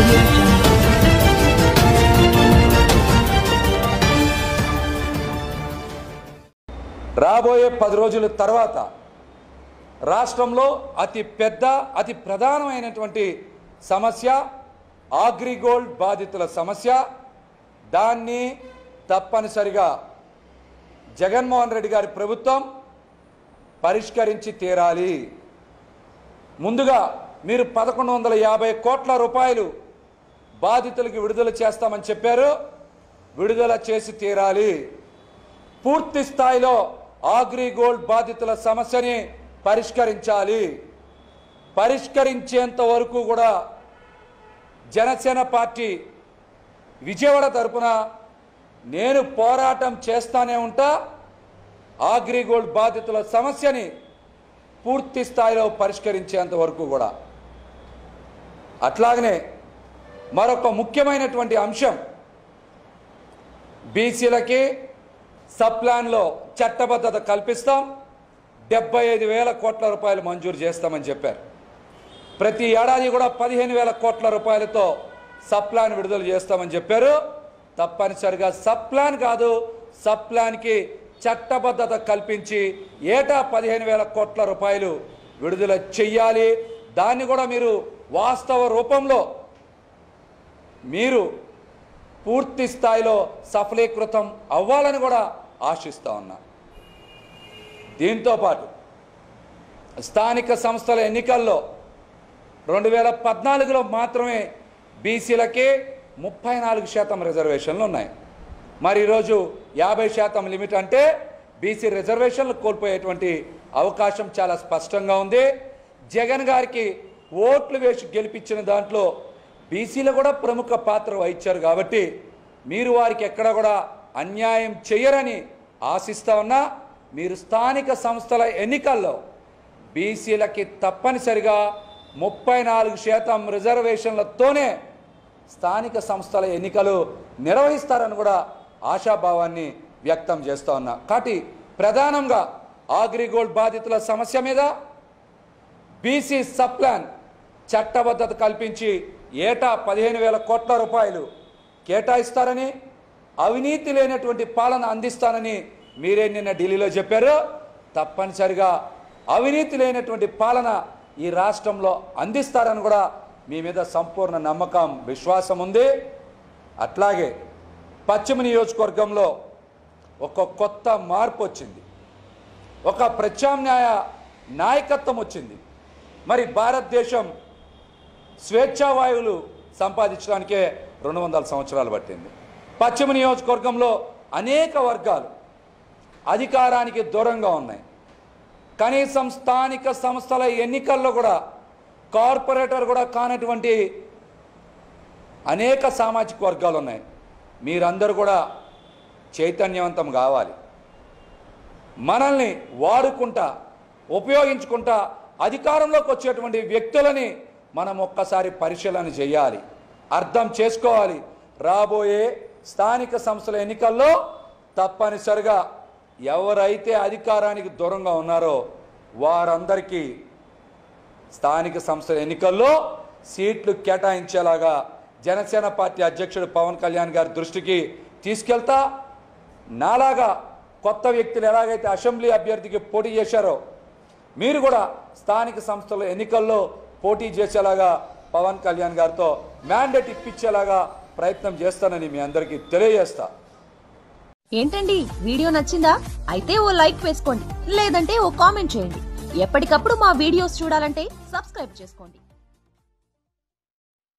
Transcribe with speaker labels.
Speaker 1: audio jungle.
Speaker 2: రాబోయే పది రోజుల తర్వాత రాష్ట్రంలో అతి పెద్ద అతి ప్రధానమైనటువంటి సమస్య ఆగ్రిగోల్డ్ బాధితుల సమస్య దాన్ని తప్పనిసరిగా జగన్మోహన్ రెడ్డి గారి ప్రభుత్వం పరిష్కరించి తీరాలి ముందుగా మీరు పదకొండు వందల యాభై కోట్ల రూపాయలు బాధితులకి విడుదల చేస్తామని చెప్పారు విడుదల చేసి తీరాలి పూర్తి స్థాయిలో ఆగ్రి గోల్డ్ బాధితుల సమస్యని పరిష్కరించాలి పరిష్కరించేంత వరకు కూడా జనసేన పార్టీ విజయవాడ తరపున నేను పోరాటం చేస్తానే ఉంటా ఆగ్రి గోల్డ్ బాధితుల సమస్యని పూర్తి స్థాయిలో పరిష్కరించేంత వరకు కూడా అట్లాగనే మరొక ముఖ్యమైనటువంటి అంశం బీసీలకి సప్లాన్లో చట్టబద్ధత కల్పిస్తాం డెబ్బై ఐదు వేల కోట్ల రూపాయలు మంజూరు చేస్తామని చెప్పారు ప్రతి ఏడాది కూడా పదిహేను వేల కోట్ల రూపాయలతో సప్లాన్ విడుదల చేస్తామని చెప్పారు తప్పనిసరిగా సప్లాన్ కాదు సప్లాన్కి చట్టబద్ధత కల్పించి ఏటా పదిహేను వేల కోట్ల రూపాయలు విడుదల చెయ్యాలి దాన్ని కూడా మీరు వాస్తవ రూపంలో మీరు పూర్తి స్థాయిలో సఫలీకృతం అవ్వాలని కూడా ఆశిస్తా ఉన్నా దీంతో పాటు స్థానిక సంస్థల ఎన్నికల్లో రెండు వేల పద్నాలుగులో మాత్రమే బీసీలకి ముప్పై నాలుగు శాతం రిజర్వేషన్లు ఉన్నాయి మరి ఈరోజు యాభై శాతం లిమిట్ అంటే బీసీ రిజర్వేషన్లు కోల్పోయేటువంటి అవకాశం చాలా స్పష్టంగా ఉంది జగన్ గారికి ఓట్లు వేసి గెలిపించిన దాంట్లో బీసీలు కూడా ప్రముఖ పాత్ర వహించారు కాబట్టి మీరు వారికి ఎక్కడ కూడా అన్యాయం చేయరని ఆశిస్తా ఉన్నా మీరు స్థానిక సంస్థల ఎన్నికల్లో బీసీలకి తప్పనిసరిగా ముప్పై నాలుగు శాతం రిజర్వేషన్లతోనే స్థానిక సంస్థల ఎన్నికలు నిర్వహిస్తారని కూడా ఆశాభావాన్ని వ్యక్తం చేస్తా ఉన్నా కాబట్టి ప్రధానంగా ఆగ్రిగోల్డ్ బాధితుల సమస్య మీద బీసీ సప్లాన్ చట్టబద్ధత కల్పించి ఏటా పదిహేను వేల కోట్ల రూపాయలు కేటాయిస్తారని అవినీతి లేనటువంటి పాలన అందిస్తానని మీరే నిన్న ఢిల్లీలో చెప్పారు తప్పనిసరిగా అవినీతి లేనటువంటి పాలన ఈ రాష్ట్రంలో అందిస్తారని కూడా మీ మీద సంపూర్ణ నమ్మకం విశ్వాసం ఉంది అట్లాగే పశ్చిమ నియోజకవర్గంలో ఒక కొత్త మార్పు వచ్చింది ఒక ప్రత్యామ్నాయ నాయకత్వం వచ్చింది మరి భారతదేశం స్వేచ్ఛావాయువులు సంపాదించడానికే రెండు వందల సంవత్సరాలు పట్టింది పశ్చిమ నియోజకవర్గంలో అనేక వర్గాలు అధికారానికి దూరంగా ఉన్నాయి కనీసం స్థానిక సంస్థల ఎన్నికల్లో కూడా కార్పొరేటర్ కూడా కానటువంటి అనేక సామాజిక వర్గాలు ఉన్నాయి మీరందరూ కూడా చైతన్యవంతం కావాలి మనల్ని వాడుకుంటా ఉపయోగించుకుంటా అధికారంలోకి వచ్చేటువంటి వ్యక్తులని మనం ఒక్కసారి పరిశీలన చేయాలి అర్థం చేసుకోవాలి రాబోయే స్థానిక సంస్థల ఎన్నికల్లో తప్పనిసరిగా ఎవరైతే అధికారానికి దూరంగా ఉన్నారో వారందరికీ స్థానిక సంస్థల ఎన్నికల్లో సీట్లు కేటాయించేలాగా జనసేన పార్టీ అధ్యక్షుడు పవన్ కళ్యాణ్ గారి దృష్టికి తీసుకెళ్తా నాలాగా కొత్త వ్యక్తులు ఎలాగైతే అసెంబ్లీ అభ్యర్థికి పోటీ చేశారో మీరు కూడా స్థానిక సంస్థల ఎన్నికల్లో పోటీ చేసేలాగా పవన్ కళ్యాణ్ గారితో మ్యాండేట్ ఇప్పించేలాగా ప్రయత్నం చేస్తానని మీ అందరికీ తెలియజేస్తా
Speaker 3: ఏంటండి వీడియో నచ్చిందా అయితే ఓ లైక్ వేసుకోండి లేదంటే ఓ కామెంట్ చేయండి ఎప్పటికప్పుడు మా వీడియోస్ చూడాలంటే సబ్స్క్రైబ్ చేసుకోండి